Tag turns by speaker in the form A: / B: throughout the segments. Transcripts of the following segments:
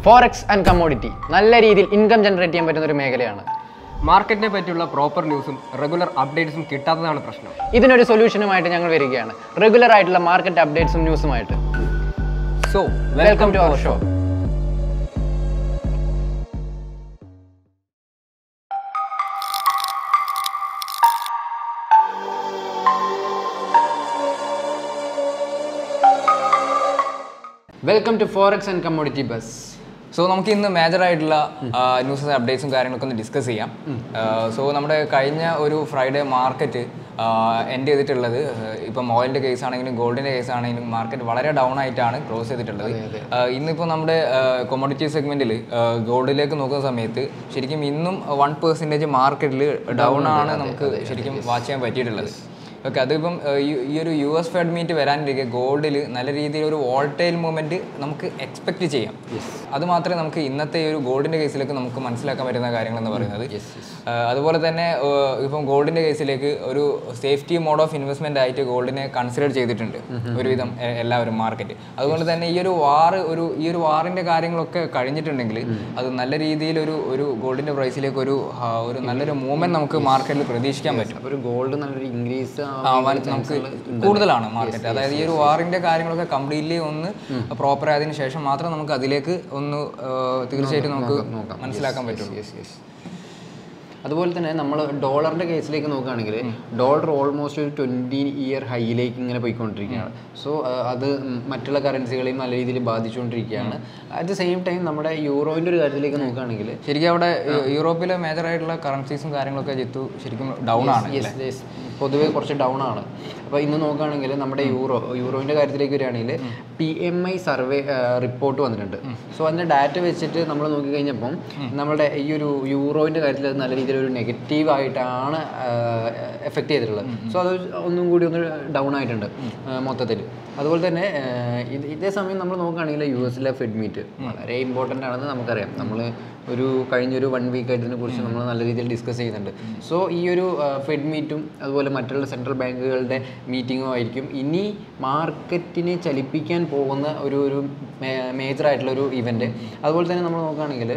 A: Forex and commodity നല്ല രീതിയിൽ income generate ചെയ്യാൻ പറ്റുന്ന ഒരു മേഖലയാണ്
B: മാർക്കറ്റിനെ പറ്റിയുള്ള പ്രോപ്പർ ന്യൂസും റെഗുലർ അപ്ഡേറ്റ്സും കിട്ടാത്തതാണ് പ്രശ്നം
A: ഇതിനൊരു സൊല്യൂഷനുമായിട്ട് ഞങ്ങൾ വരികയാണ് റെഗുലർ ആയിട്ടുള്ള മാർക്കറ്റ് അപ്ഡേറ്റ്സും ന്യൂസുമായിട്ട്
B: so
A: welcome to our show welcome to forex and commodity buzz
C: so നമുക്ക് ഇന്ന് മേജർ ആയിട്ടുള്ള ന്യൂസ് അപ്ഡേറ്റ്സും കാര്യങ്ങളൊക്കെ ഒന്ന് ഡിസ്കസ് ചെയ്യാം സോ നമ്മുടെ കഴിഞ്ഞ ഒരു ഫ്രൈഡേ മാർക്കറ്റ് എൻഡ് ചെയ്തിട്ടുള്ളത് ഇപ്പം ഓയിലിൻ്റെ കേസ് ആണെങ്കിലും ഗോൾഡിൻ്റെ കേസ് ആണെങ്കിലും മാർക്കറ്റ് വളരെ ഡൗൺ ആയിട്ടാണ് ക്ലോസ് ചെയ്തിട്ടുള്ളത് ആഹ് ഇന്നിപ്പോൾ നമ്മുടെ കൊമോഡിറ്റി സെഗ്മെൻറ്റിൽ ഗോൾഡിലേക്ക് നോക്കുന്ന സമയത്ത് ശരിക്കും ഇന്നും വൺ പെർസെൻറ്റേജ് മാർക്കറ്റിൽ ഡൗൺ ആണ് നമുക്ക് ശരിക്കും വാച്ച് ചെയ്യാൻ പറ്റിയിട്ടുള്ളത് ഓക്കെ അതിപ്പം ഏഹ്, ഈ- ഈ ഒരു യു എസ് ഫെഡ് മീറ്റ് വരാനിരിക്കെ ഗോൾഡിൽ നല്ല രീതിയിൽ ഒരു വോൾട്ടൈൽ മൂവ്മെന്റ് നമുക്ക് എക്സ്പെക്ട് ചെയ്യാം അത് മാത്രമേ നമുക്ക് ഇന്നത്തെ ഈ ഒരു ഗോൾഡിന്റെ കേസിലേക്ക് നമുക്ക് മനസ്സിലാക്കാൻ പറ്റുന്ന കാര്യങ്ങൾ എന്ന് പറയുന്നത് ഏഹ്, അതുപോലെ തന്നെ ഏഹ്, ഇപ്പം ഗോൾഡിന്റെ കേസിലേക്ക് ഒരു സേഫ്റ്റി മോഡ് ഓഫ് ഇൻവെസ്റ്റ്മെന്റ് ആയിട്ട് ഗോൾഡിനെ കൺസിഡർ ചെയ്തിട്ടുണ്ട് ഒരുവിധം എ- എല്ലാവരും മാർക്കറ്റ് അതുകൊണ്ട് തന്നെ ഈ ഒരു വാർ ഒരു ഈ ഒരു വാറിന്റെ കാര്യങ്ങളൊക്കെ കഴിഞ്ഞിട്ടുണ്ടെങ്കിൽ അത് നല്ല രീതിയിൽ ഒരു ഒരു ഗോൾഡിന്റെ പ്രൈസിലേക്ക് ഒരു ആ, ഒരു നല്ലൊരു മൂവ്മെന്റ് നമുക്ക് മാർക്കറ്റിൽ പ്രതീക്ഷിക്കാൻ പറ്റും
A: ഒരു ഗോൾഡ് നല്ലൊരു ഇൻക്രീസ്
C: ആ, വൻ- നമുക്ക് കൂടുതലാണ് മാർക്കറ്റ് അതായത് ഈ ഒരു വാറിന്റെ കാര്യങ്ങളൊക്കെ കംപ്ലീറ്റ്ലി ഒന്ന് പ്രോപ്പർ ആയതിനു ശേഷം മാത്രം നമുക്ക് അതിലേക്ക് ഒന്ന് ആ, തീർച്ചയായിട്ടും നമുക്ക് മനസ്സിലാക്കാൻ പറ്റുള്ളൂ
A: അതുപോലെ തന്നെ നമ്മൾ ഡോളറിന്റെ കേസിലേക്ക് നോക്കുകയാണെങ്കിൽ ഡോളർ ഓൾമോസ്റ്റ് ഒരു ട്വൻറ്റി ഇയർ ഹൈയിലേക്ക് ഇങ്ങനെ പോയിക്കൊണ്ടിരിക്കുകയാണ് സോ അത് മറ്റുള്ള കറൻസികളെയും നല്ല രീതിയിൽ ബാധിച്ചുകൊണ്ടിരിക്കുകയാണ് അറ്റ് ദ സെയിം ടൈം നമ്മുടെ യൂറോയിൻ്റെ ഒരു കാര്യത്തിലേക്ക് നോക്കുകയാണെങ്കിൽ
C: ശരിക്കും അവിടെ യു- യൂറോപ്പിലെ മേജർ ആയിട്ടുള്ള കറൻസീസും കാര്യങ്ങളൊക്കെ ജിത്തു ശരിക്കും ഡൗൺ ആണ്
A: യെസ് യെസ് പൊതുവേ കുറച്ച് ഡൗൺ ആണ് അപ്പോൾ ഇന്ന് നോക്കുകയാണെങ്കിൽ നമ്മുടെ യൂറോ യൂറോയിൻ്റെ കാര്യത്തിലേക്ക് വരികയാണെങ്കിൽ P M I survey report വന്നിട്ടുണ്ട് സോ അതിൻ്റെ ഡാറ്റ വെച്ചിട്ട് നമ്മൾ നോക്കിക്കഴിഞ്ഞപ്പം നമ്മുടെ ഈ ഒരു യൂറോയിൻ്റെ കാര്യത്തിൽ അത് നല്ല രീതിയിൽ ഒരു നെഗറ്റീവ് ആയിട്ടാണ് എഫക്റ്റ് ചെയ്തിട്ടുള്ളത് സോ അത് ഒന്നും കൂടി ഒന്ന് ഡൗൺ ആയിട്ടുണ്ട് മൊത്തത്തിൽ അതുപോലെ തന്നെ ആ, ഇത് ഇതേ സമയം നമ്മൾ നോക്കുകയാണെങ്കിൽ യു എസിലെ ഫെഡ് മീറ്റ് വളരെ ഇമ്പോർട്ടൻ്റ് ആണെന്ന് നമുക്കറിയാം നമ്മൾ ഒരു കഴിഞ്ഞൊരു വൺ വീക്ക് ആയിട്ട് ഇതിനെ കുറിച്ച് നമ്മൾ നല്ല രീതിയിൽ ഡിസ്കസ് ചെയ്യുന്നുണ്ട് സോ ഈ ഒരു ഫെഡ് മീറ്റും അതുപോലെ മറ്റുള്ള സെൻട്രൽ ബാങ്കുകളുടെ മീറ്റിങ്ങും ആയിരിക്കും ഇനി മാർക്കറ്റിനെ ചലിപ്പിക്കാൻ പോകുന്ന ഒരു ഒരു മേജർ ആയിട്ടുള്ള ഒരു ഇവൻറ്റ് അതുപോലെ തന്നെ നമ്മൾ നോക്കുകയാണെങ്കിൽ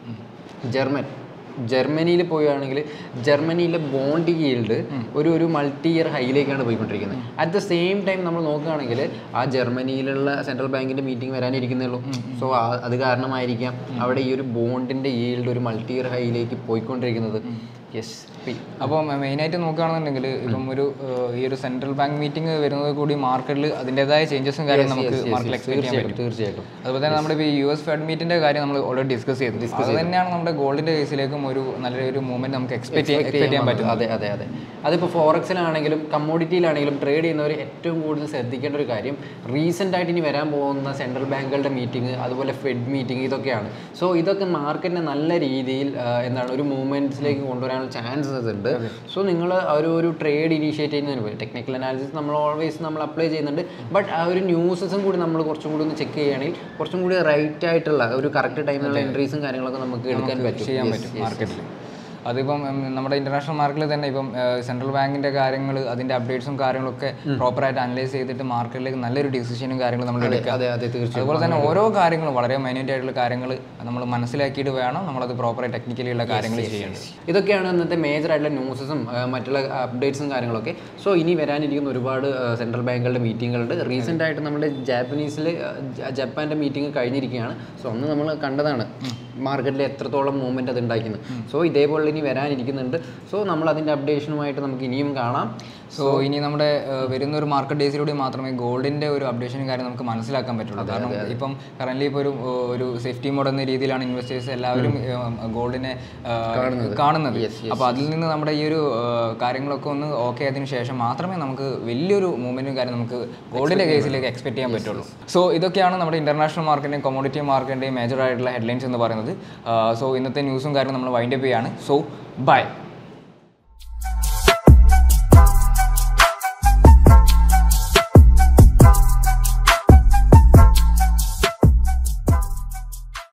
A: ജർമ്മൻ ജർമ്മനിയിൽ പോവുകയാണെങ്കിൽ ജർമ്മനിയിലെ ബോണ്ട് ഈൽഡ് ഒരു ഒരു മൾട്ടി ഇയർ ഹൈയിലേക്കാണ് പോയിക്കൊണ്ടിരിക്കുന്നത് അറ്റ് ദ സെയിം ടൈം നമ്മൾ നോക്കുകയാണെങ്കിൽ ആ ജർമ്മനിയിലുള്ള സെൻട്രൽ ബാങ്കിന്റെ മീറ്റിംഗ് വരാനിരിക്കുന്നേ ഉള്ളൂ സോ അത് കാരണമായിരിക്കാം അവിടെ ഈ ഒരു ബോണ്ടിന്റെ ഈൽഡ് ഒരു മൾട്ടി ഇയർ ഹൈയിലേക്ക് പോയിക്കൊണ്ടിരിക്കുന്നത് യെസ്
C: അപ്പോൾ മെയിനായിട്ട് നോക്കുകയാണെന്നുണ്ടെങ്കിൽ ഇപ്പം ഒരു ഏഹ്, ഈ ഒരു സെൻട്രൽ ബാങ്ക് മീറ്റിംഗ് വരുന്നത് കൂടി മാർക്കറ്റിൽ അതിൻ്റെതായ ചേഞ്ചസും കാര്യം നമുക്ക് മാർക്കറ്റിൽ എക്സ്പെക്ട് ചെയ്യാൻ
A: തീർച്ചയായിട്ടും
C: പറ്റും
A: തീർച്ചയായിട്ടും
C: അതുപോലെ തന്നെ നമ്മുടെ ഇപ്പോൾ യു എസ് ഫെഡ് മീറ്റിന്റെ കാര്യം നമ്മൾ ഓൾറെഡി ഡിസ്കസ് ചെയ്തു അത് തന്നെയാണ് നമ്മുടെ ഗോൾഡിന്റെ കേസിലേക്കും ഒരു നല്ലൊരു മൂവ്മെന്റ് നമുക്ക് എക്സ്പെക്ട് ചെയ്യാൻ എക്സ്പെക്ട് ചെയ്യാൻ പറ്റും
A: അതെ അതെ അതെ അതിപ്പോൾ ഫോറക്സിലാണെങ്കിലും കമ്മോഡിറ്റിയിലാണെങ്കിലും ട്രേഡ് ചെയ്യുന്നവർ ഏറ്റവും കൂടുതൽ ശ്രദ്ധിക്കേണ്ട ഒരു കാര്യം റീസെൻ്റ് ആയിട്ട് ഇനി വരാൻ പോകുന്ന സെൻട്രൽ ബാങ്കുകളുടെ മീറ്റിംഗ് അതുപോലെ ഫെഡ് മീറ്റിംഗ് ഇതൊക്കെയാണ് സോ ഇതൊക്കെ മാർക്കറ്റിനെ നല്ല രീതിയിൽ ആ, എന്താണ് ഒരു മൂവ്മെൻറ്റ്സിലേക്ക് കൊണ്ടുവരാനുള്ള ചാൻസസ് ഉണ്ട് സോ നിങ്ങൾ ഒരു ഒരു ട്രേഡ് ഇനീഷ്യേറ്റ് ചെയ്യുന്നതിന് ടെക്നിക്കൽ അനാലിസിസ് നമ്മൾ ഓൾവേസ് നമ്മൾ അപ്ലൈ ചെയ്യുന്നുണ്ട് ബട്ട് ആ ഒരു ന്യൂസസും കൂടി നമ്മൾ കുറച്ചും കൂടി ഒന്ന് ചെക്ക് ചെയ്യുകയാണെങ്കിൽ കുറച്ചും കൂടി റൈറ്റ് ആയിട്ടുള്ള ഒരു കറക്റ്റ് ടൈമിലുള്ള എൻട്രീസും കാര്യങ്ങളൊക്കെ നമുക്ക് എടുക്കാൻ പറ്റും
C: ചെയ്യാൻ
A: Yes,
C: പറ്റും
A: yes.
C: മാർക്കറ്റിൽ അതിപ്പം ഉം, നമ്മുടെ ഇന്റർനാഷണൽ മാർക്കറ്റിൽ തന്നെ ഇപ്പം സെൻട്രൽ ബാങ്കിന്റെ കാര്യങ്ങൾ അതിന്റെ അപ്ഡേറ്റ്സും കാര്യങ്ങളൊക്കെ പ്രോപ്പറായിട്ട് അനലൈസ് ചെയ്തിട്ട് മാർക്കറ്റിലേക്ക് നല്ലൊരു ഡിസിഷനും കാര്യങ്ങളും നമ്മൾ എടുക്കുക
A: അതെ അതെ തീർച്ചയായും
C: അതുപോലെ തന്നെ ഓരോ കാര്യങ്ങളും വളരെ മൈന്യൂട്ട് ആയിട്ടുള്ള കാര്യങ്ങൾ നമ്മൾ മനസ്സിലാക്കിയിട്ട് വേണം നമ്മളത് പ്രോപ്പറായി ടെക്നിക്കലി ഉള്ള കാര്യങ്ങൾ ചെയ്യേണ്ടത്
A: ഇതൊക്കെയാണ് ഇന്നത്തെ മേജർ ആയിട്ടുള്ള ന്യൂസസും മറ്റുള്ള അപ്ഡേറ്റ്സും കാര്യങ്ങളൊക്കെ സോ ഇനി വരാനിരിക്കുന്ന ഒരുപാട് സെൻട്രൽ ബാങ്കുകളുടെ മീറ്റിങ്ങുകളുണ്ട് റീസെൻ്റ് ആയിട്ട് നമ്മുടെ ജാപ്പനീസിൽ ജപ്പാൻ്റെ മീറ്റിംഗ് കഴിഞ്ഞിരിക്കുകയാണ് സോ അന്ന് നമ്മൾ കണ്ടതാണ് മാർക്കറ്റിൽ എത്രത്തോളം മൂവ്മെൻറ്റ് അത് ഉണ്ടാക്കുന്നത് സോ ഇതേപോലെ ഇനി വരാനിരിക്കുന്നുണ്ട് സോ നമ്മൾ അതിൻ്റെ അപ്ഡേഷനുമായിട്ട് നമുക്ക് ഇനിയും കാണാം
C: സോ ഇനി നമ്മുടെ ഏഹ്, വരുന്ന ഒരു മാർക്കറ്റ് ഡേയ്സിലൂടെ മാത്രമേ ഗോൾഡിന്റെ ഒരു അപ്ഡേഷനും കാര്യം നമുക്ക് മനസ്സിലാക്കാൻ പറ്റുള്ളൂ കാരണം ഇപ്പം കറന്റ് ഇപ്പോൾ ഒരു ഏഹ്, ഒരു സേഫ്റ്റി മോഡ് എന്ന രീതിയിലാണ് ഇൻവെസ്റ്റേഴ്സ് എല്ലാവരും ഏഹ്, ഗോൾഡിനെ ഏഹ്, കാണുന്നത് അപ്പോൾ അതിൽ നിന്ന് നമ്മുടെ ഈ ഒരു ഏഹ്, കാര്യങ്ങളൊക്കെ ഒന്ന് ഓക്കെ ആയതിനു ശേഷം മാത്രമേ നമുക്ക് വലിയൊരു മൂവ്മെന്റും കാര്യം നമുക്ക് ഗോൾഡിന്റെ കേസിലേക്ക് എക്സ്പെക്ട് ചെയ്യാൻ പറ്റുള്ളൂ സോ ഇതൊക്കെയാണ് നമ്മുടെ ഇന്റർനാഷണൽ മാർക്കറ്റിന്റെയും കൊമോഡിറ്റി മാർക്കറ്റിന്റെയും മേജർ ആയിട്ടുള്ള ഹെഡ്ലൈൻസ് എന്ന് പറയുന്നത് സോ ഇന്നത്തെ ന്യൂസും കാര്യം നമ്മൾ വൈൻഡപ്പ് ചെയ്യാണ് സോ ബൈ